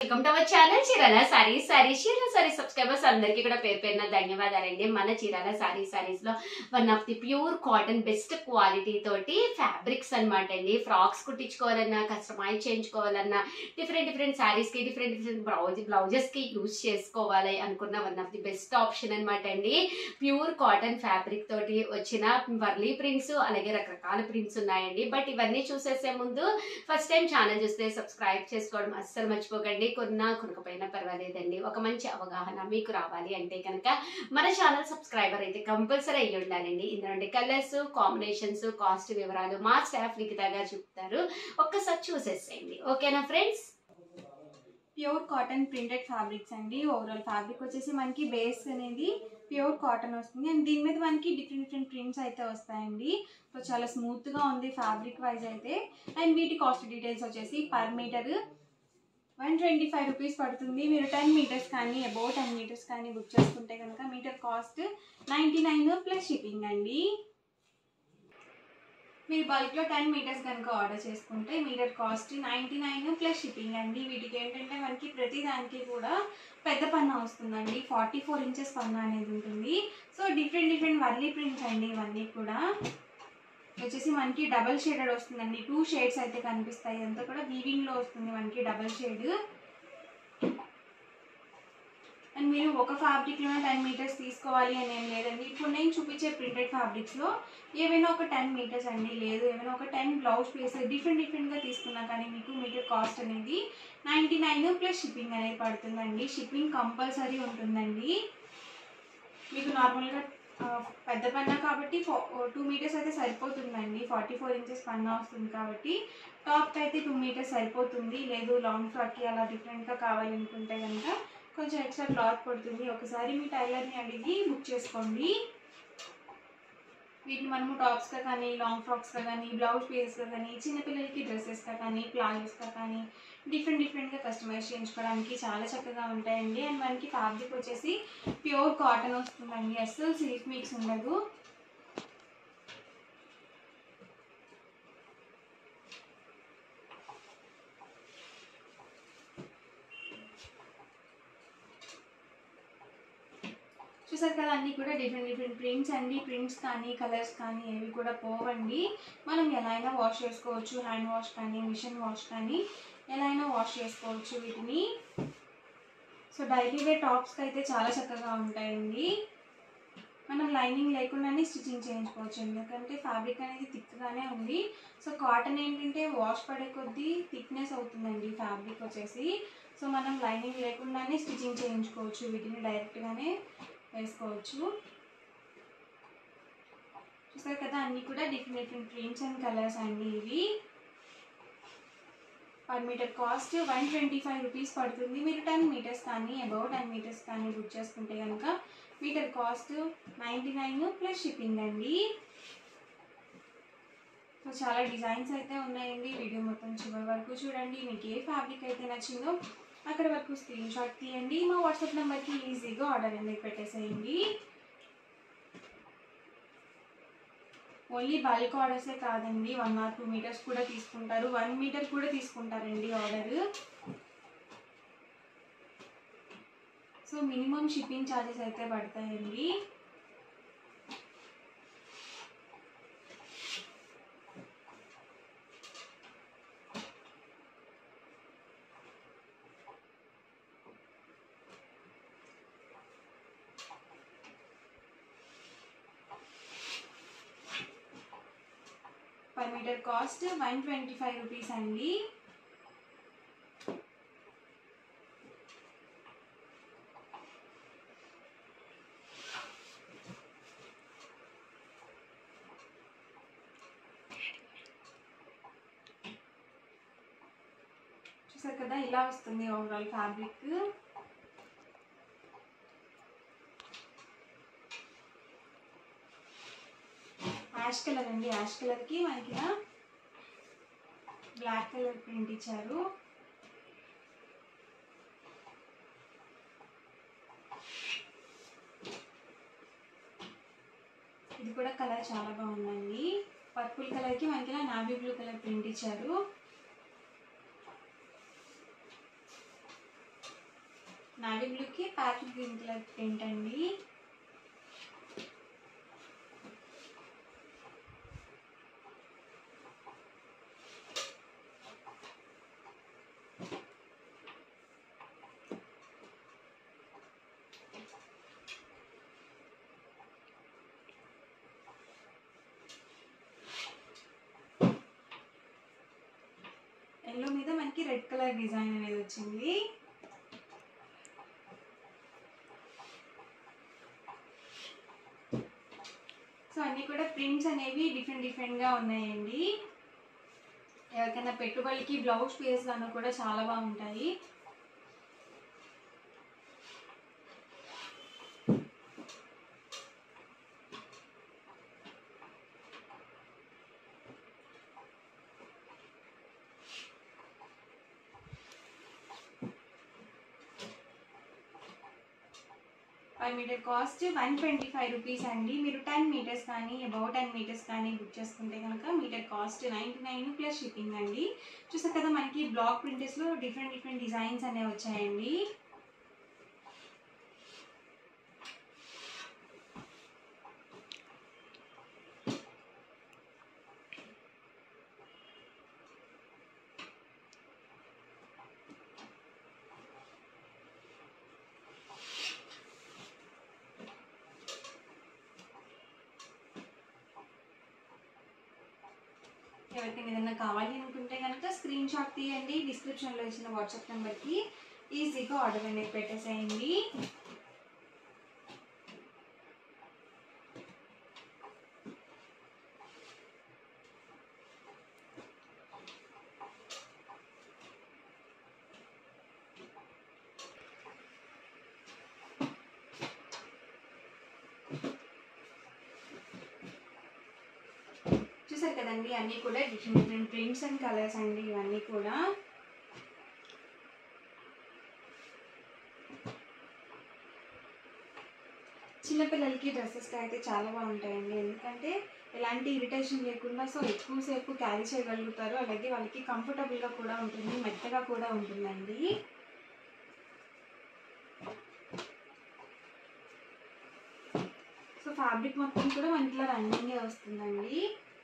welcome to our channel Chirala sari sari Chirala sari subscribers అందరికీ కూడా పేరు పేరున ధన్యవాదాలండి మన చీరాల సారీ సారీస్ లో one of the pure cotton best quality తోటి ఫ్యాబ్రిక్స్ అన్నమాట అండి ఫ్రాక్స్ కుట్టించుకోవాలన్నా కస్టమైజ్ చేయించుకోవాలన్నా డిఫరెంట్ డిఫరెంట్ సారీస్ కి డిఫరెంట్ డిఫరెంట్ బ్లౌజ్ బ్లౌజెస్ కి యూజ్ చేసుకోవాలి అనుకున్న one of the best option అన్నమాట అండి ప్యూర్ కాటన్ ఫ్యాబ్రిక్ తోటి వచ్చిన వర్లీ ప్రింట్స్ అలాగే రకరకాల ప్రింట్స్ ఉన్నాయండి బట్ ఇవన్నీ చూసేసే ముందు ఫస్ట్ టైం ఛానల్ చూస్తే సబ్స్క్రైబ్ చేసుకోవడం అస్సలు మర్చిపోకండి కొన్నా కొనకపోయినా పర్వాలేదండి ఒక మంచి అవగాహన మీకు రావాలి అంటే కనుక మన ఛానల్ సబ్స్క్రైబర్ అయితే కంపల్సరీ అయ్యి ఉండాలండి ఇందులో కలర్స్ కాంబినేషన్స్ కాస్ట్ వివరాలు మా స్టాఫ్ లిఖిత గారు చెప్తారు ఒక్కసారి చూసేసేయండి ఓకేనా friends pure cotton printed fabrics అండి ఓవరాల్ ఫ్యాబ్రిక్ వచ్చేసి మనకి బేస్ అనేది ప్యూర్ కాటన్ వస్తుంది అండ్ దీని మీద మనకి డిఫరెంట్ డిఫరెంట్ ప్రింట్స్ అయితే వస్తాయండి సో చాలా స్మూత్గా ఉంది ఫ్యాబ్రిక్ వైజ్ అయితే అండ్ వీటి కాస్ట్ డీటెయిల్స్ వచ్చేసి per metre one twenty five rupees పడుతుంది మీరు టెన్ మీటర్స్ కానీ అబౌవ్ టెన్ మీటర్స్ కానీ బుక్ చేసుకుంటే కనుక metre cost ninety nine plus shipping అండి మీరు బల్క్లో టెన్ మీటర్స్ కనుక ఆర్డర్ చేసుకుంటే metre cost ninety nine plus shipping అండి వీటికి ఏంటంటే మనకి ప్రతి దానికి కూడా పెద్ద పన్న వస్తుందండి ఫార్టీ ఫోర్ ఇంచెస్ పన్న అనేది ఉంటుంది so different different Warli prints అండి ఇవన్నీ కూడా వచ్చేసి మనకి డబల్ షేడెడ్ వస్తుందండి టూ షేడ్స్ అయితే కనిపిస్తాయి అంతా కూడా వీవింగ్లో వస్తుంది మనకి డబల్ షేడ్ అండ్ మీరు ఒక ఫ్యాబ్రిక్లోనే టెన్ మీటర్స్ తీసుకోవాలి అని ఏం లేదండి ఇప్పుడు నేను చూపించే ప్రింటెడ్ ఫ్యాబ్రిక్స్లో ఏవైనా ఒక టెన్ మీటర్స్ అండి లేదు ఏమైనా ఒక టెన్ బ్లౌజ్ పీస్ డిఫరెంట్ డిఫరెంట్గా తీసుకున్నా కానీ మీకు మీటర్ కాస్ట్ అనేది నైంటీ నైన్ ప్లస్ షిప్పింగ్ అనేది పడుతుందండి షిప్పింగ్ కంపల్సరీ ఉంటుందండి మీకు నార్మల్గా ఆ, పెద్ద పన్నా కాబట్టి టూ మీటర్స్ అయితే సరిపోతుందండి ఫార్టీ ఫోర్ ఇంచెస్ పన్నా వస్తుంది కాబట్టి టాప్కి అయితే టూ మీటర్స్ సరిపోతుంది లేదు లాంగ్ ఫ్రాక్కి అలా డిఫరెంట్గా కావాలనుకుంటే కనుక కొంచెం ఎక్స్ట్రా క్లాత్ పడుతుంది ఒకసారి మీ టైలర్ని అడిగి బుక్ చేసుకోండి వీటిని మనము టాప్స్గా కానీ లాంగ్ ఫ్రాక్స్గా కానీ బ్లౌజ్ పీసెస్గా కానీ చిన్నపిల్లలకి డ్రెస్సెస్గా కానీ ప్లాజోస్గా కానీ డిఫరెంట్ డిఫరెంట్గా కస్టమైజ్ చేయించుకోవడానికి చాలా చక్కగా ఉంటాయండి అండ్ మనకి ఫ్యాబ్రిక్ వచ్చేసి ప్యూర్ కాటన్ వస్తుందండి అస్సలు సిల్క్ మిక్స్ ఉండదు చూసారు కదా అన్నీ కూడా డిఫరెంట్ డిఫరెంట్ ప్రింట్స్ అండి ప్రింట్స్ కానీ కలర్స్ కానీ ఏవి కూడా పోవండి మనం ఎలా అయినా వాష్ చేసుకోవచ్చు హ్యాండ్ వాష్ కానీ మిషన్ వాష్ కానీ ఎలా అయినా వాష్ చేసుకోవచ్చు వీటిని సో డైలీ వేర్ టాప్స్కి అయితే చాలా చక్కగా ఉంటాయండి మనం లైనింగ్ లేకుండానే స్టిచ్చింగ్ చేయించుకోవచ్చు ఎందుకంటే ఫ్యాబ్రిక్ అనేది థిక్గానే ఉంది సో కాటన్ ఏంటంటే వాష్ పడే కొద్దీ థిక్నెస్ అవుతుందండి ఫ్యాబ్రిక్ వచ్చేసి సో మనం లైనింగ్ లేకుండానే స్టిచ్చింగ్ చేయించుకోవచ్చు వీటిని డైరెక్ట్గానే వేసుకోవచ్చు చూసారు కదా అన్నీ కూడా different different prints and colours అండి ఇవి per metre cost one twenty five rupees పడుతుంది మీరు టెన్ మీటర్స్ కానీ అబౌవ్ టెన్ మీటర్స్ కానీ బుక్ చేసుకుంటే కనుక metre cost ninety nine plus shipping అండి సో చాలా డిజైన్స్ అయితే ఉన్నాయండి వీడియో మొత్తం చివరి వరకు చూడండి మీకు ఏ ఫ్యాబ్రిక్ అయితే నచ్చిందో అక్కడ వరకు స్క్రీన్ షాట్ తీయండి మా వాట్సాప్ నెంబర్కి ఈజీగా ఆర్డర్ అనేది పెట్టేసేయండి ఓన్లీ బల్క్ ఆర్డర్సే కాదండి వన్ ఆర్ టూ మీటర్స్ కూడా తీసుకుంటారు వన్ మీటర్ కూడా తీసుకుంటారండి order so minimum shipping charges అయితే పడతాయండి per metre cost one twenty five rupees అండి చూసారు కదా ఇలా వస్తుంది ఓవరాల్ ఫ్యాబ్రిక్ యాష్ కలర్ అండి యాష్ కలర్కి మనకి ఇలా బ్లాక్ కలర్ ప్రింట్ ఇచ్చారు ఇది కూడా కలర్ చాలా బాగుందండి పర్పుల్ కలర్కి మనకి ఇలా నావీ బ్లూ కలర్ ప్రింట్ ఇచ్చారు నావీ బ్లూకి ప్యాక్ గ్రీన్ కలర్ ప్రింట్ అండి ఎల్లో మీద మనకి రెడ్ కలర్ డిజైన్ అనేది వచ్చింది సో అన్నీ కూడా ప్రింట్స్ అనేవి డిఫరెంట్ డిఫరెంట్గా ఉన్నాయండి ఎవరికైనా పెట్టుబడికి బ్లౌజ్ పీస్లను కూడా చాలా బాగుంటాయి five metre cost one twenty five rupees అండి మీరు టెన్ మీటర్స్ కానీ అబౌట్ టెన్ మీటర్స్ కానీ బుక్ చేసుకుంటే కనుక metre cost ninety nine plus shipping అండి చూసారు కదా మనకి బ్లాక్ ప్రింటర్స్లో డిఫరెంట్ డిఫరెంట్ డిజైన్స్ అనేవి వచ్చాయండి ఎవరికైనా ఏదైనా కావాలి అనుకుంటే కనుక స్క్రీన్ షాట్ తీయండి డిస్క్రిప్షన్లో ఇచ్చిన వాట్సాప్ నెంబర్కి ఈజీగా ఆర్డర్ అనేది పెట్టేసేయండి చూసారు కదండి అన్నీ కూడా different different prints and colours అండి ఇవన్నీ కూడా చిన్నపిల్లలకి డ్రెస్సెస్కి అయితే చాలా బాగుంటాయండి ఎందుకంటే ఎలాంటి ఇరిటేషన్ లేకుండా సో ఎక్కువసేపు క్యారీ చేయగలుగుతారు అలాగే వాళ్ళకి కంఫర్టబుల్గా కూడా ఉంటుంది మెత్తగా కూడా ఉంటుందండి సో ఫ్యాబ్రిక్ మొత్తం కూడా మనకి రన్నింగే వస్తుందండి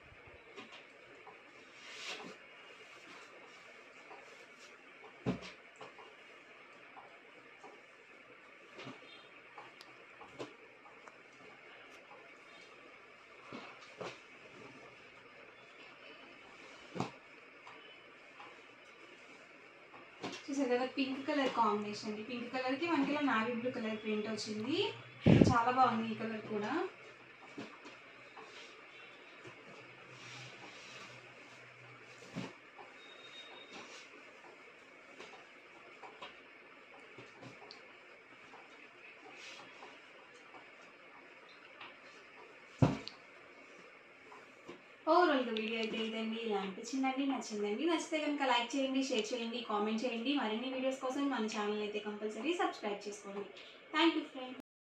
చూసారు కదా పింక్ కలర్ కాంబినేషన్ అండి పింక్ కలర్కి మనకి ఇలా నావీ బ్లూ కలర్ ప్రింట్ వచ్చింది చాలా బాగుంది ఈ కలర్ కూడా ఓవరాల్గా వీడియో అయితే ఇదండి ఇలా అనిపించిందండి నచ్చిందండి నచ్చితే కనుక లైక్ చేయండి షేర్ చేయండి కామెంట్ చేయండి మరిన్ని వీడియోస్ కోసం మన ఛానల్ అయితే కంపల్సరీ సబ్స్క్రైబ్ చేసుకోండి థ్యాంక్ యూ ఫ్రెండ్